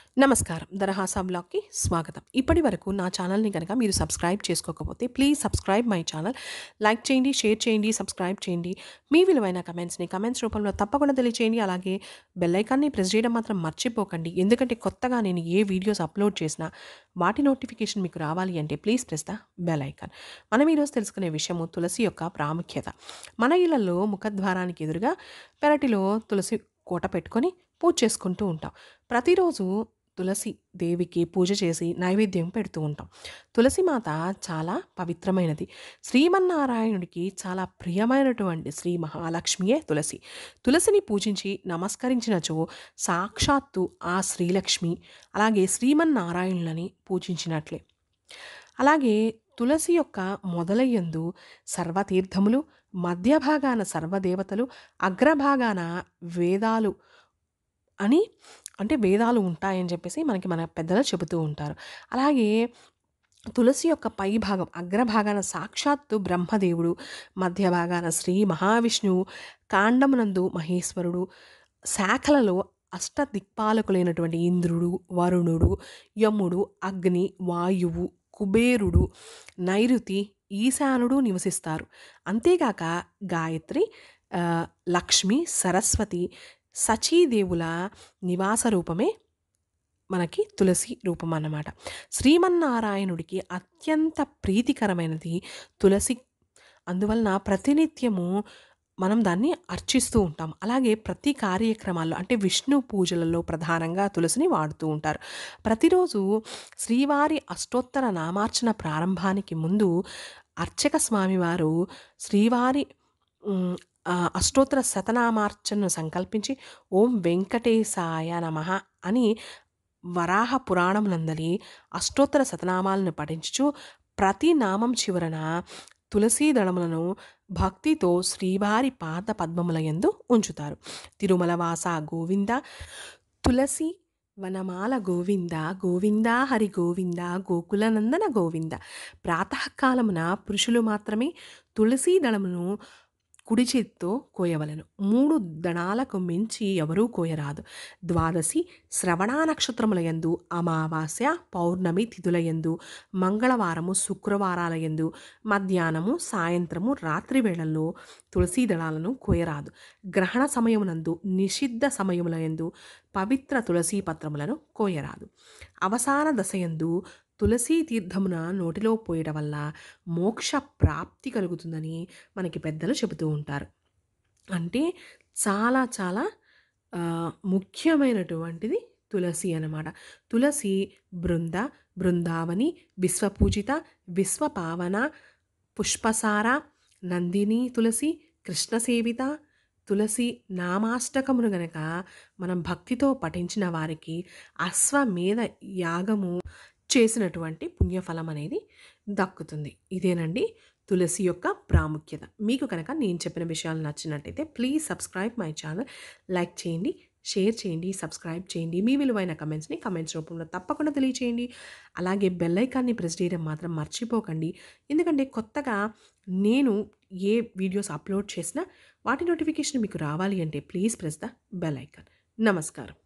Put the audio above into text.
నమస్కారం దరహాసా బ్లాగ్కి స్వాగతం ఇప్పటి వరకు నా ఛానల్ని కనుక మీరు సబ్స్క్రైబ్ చేసుకోకపోతే please subscribe my channel like చేయండి షేర్ చేయండి సబ్స్క్రైబ్ చేయండి మీ విలువైన కమెంట్స్ని కమెంట్స్ రూపంలో తప్పకుండా తెలియచేయండి అలాగే బెల్ ఐకాన్ని ప్రెస్ చేయడం మాత్రం మర్చిపోకండి ఎందుకంటే కొత్తగా నేను ఏ వీడియోస్ అప్లోడ్ చేసినా వాటి నోటిఫికేషన్ మీకు రావాలి అంటే please press the bell icon మనం ఈరోజు తెలుసుకునే విషయము తులసి యొక్క ప్రాముఖ్యత మన ఇళ్లలో ముఖద్వారానికి ఎదురుగా పెరటిలో తులసి కోట పెట్టుకొని పూజ చేసుకుంటూ ఉంటాం ప్రతిరోజు తులసి దేవికి పూజ చేసి నైవేద్యం పెడుతూ ఉంటాం తులసి మాత చాలా పవిత్రమైనది శ్రీమన్నారాయణుడికి చాలా ప్రియమైనటువంటి శ్రీ మహాలక్ష్మియే తులసి తులసిని పూజించి నమస్కరించినచో సాక్షాత్తు ఆ శ్రీలక్ష్మి అలాగే శ్రీమన్నారాయణులని పూజించినట్లే అలాగే తులసి యొక్క మొదలయ్యందు సర్వతీర్థములు మధ్య భాగాన సర్వదేవతలు అగ్రభాగాన వేదాలు అని అంటే వేదాలు ఉంటాయని చెప్పేసి మనకి మన పెద్దలు చెబుతూ ఉంటారు అలాగే తులసి యొక్క పై భాగం అగ్రభాగాన సాక్షాత్తు బ్రహ్మదేవుడు మధ్య భాగాన శ్రీ మహావిష్ణువు కాండమునందు మహేశ్వరుడు శాఖలలో అష్ట దిక్పాలకులైనటువంటి ఇంద్రుడు వరుణుడు యముడు అగ్ని వాయువు కుబేరుడు నైరుతి ఈశానుడు నివసిస్తారు అంతేగాక గాయత్రి ఆ, లక్ష్మి సరస్వతి సచీదేవుల నివాస రూపమే మనకి తులసి రూపం అన్నమాట శ్రీమన్నారాయణుడికి అత్యంత ప్రీతికరమైనది తులసి అందువలన ప్రతినిత్యము మనం దాన్ని అర్చిస్తూ ఉంటాం అలాగే ప్రతి కార్యక్రమాల్లో అంటే విష్ణు పూజలలో ప్రధానంగా తులసిని వాడుతూ ఉంటారు ప్రతిరోజు శ్రీవారి అష్టోత్తర నామార్చన ప్రారంభానికి ముందు అర్చక స్వామివారు శ్రీవారి ఉమ్, ఆ అష్టోత్తర శతనామార్చనను సంకల్పించి ఓం వెంకటేశాయ నమః అని వరాహ పురాణమునందలి అష్టోత్తర శతనామాలను పఠించుచు ప్రతి నామం చివరన తులసీ దళములను భక్తితో శ్రీవారి పాద పద్మముల యందు ఉంచుతారు తిరుమల వాస గోవింద తులసి వనమాల గోవింద గోవింద హరి గోవింద గోకులనందన గోవింద ప్రాతకాలమున పురుషులు మాత్రమే తులసీ దళమును కుడి చేత్తో కోయవలెను మూడు దణాలకు మించి ఎవరూ కోయరాదు ద్వాదశి శ్రవణ నక్షత్రములయందు అమావాస్య పౌర్ణమి తిథులయందు మంగళవారము శుక్రవారాలయందు మధ్యాహ్నము సాయంత్రము రాత్రి వేళల్లో తులసీ దళాలను కోయరాదు గ్రహణ సమయమునందు నిషిద్ధ సమయములయందు పవిత్ర తులసీ పత్రములను కోయరాదు అవసాన దశయందు తులసీ తీర్థమున నోటిలో పోయడం వల్ల మోక్ష ప్రాప్తి కలుగుతుందని మనకి పెద్దలు చెబుతూ ఉంటారు అంటే చాలా చాలా ఆ, ముఖ్యమైనటువంటిది తులసి అన్నమాట తులసి బృంద బృందావని విశ్వపూజిత విశ్వపావన పుష్పసార నందిని తులసి కృష్ణసేవిత తులసి నామాష్టకమును గనక మనం భక్తితో పఠించిన వారికి అశ్వమేధ యాగము చేసినటువంటి పుణ్యఫలం అనేది దక్కుతుంది ఇదేనండి తులసి యొక్క ప్రాముఖ్యత మీకు కనుక నేను చెప్పిన విషయాలు నచ్చినట్టయితే please subscribe my channel like చేయండి షేర్ చేయండి సబ్స్క్రైబ్ చేయండి మీ విలువైన కమెంట్స్ని కమెంట్స్ రూపంలో తప్పకుండా తెలియచేయండి అలాగే బెల్ ఐకాన్ని ప్రెస్ చేయడం మాత్రం మర్చిపోకండి ఎందుకంటే కొత్తగా నేను ఏ వీడియోస్ అప్లోడ్ చేసినా వాటి నోటిఫికేషన్ మీకు రావాలి అంటే please press the bell icon నమస్కారం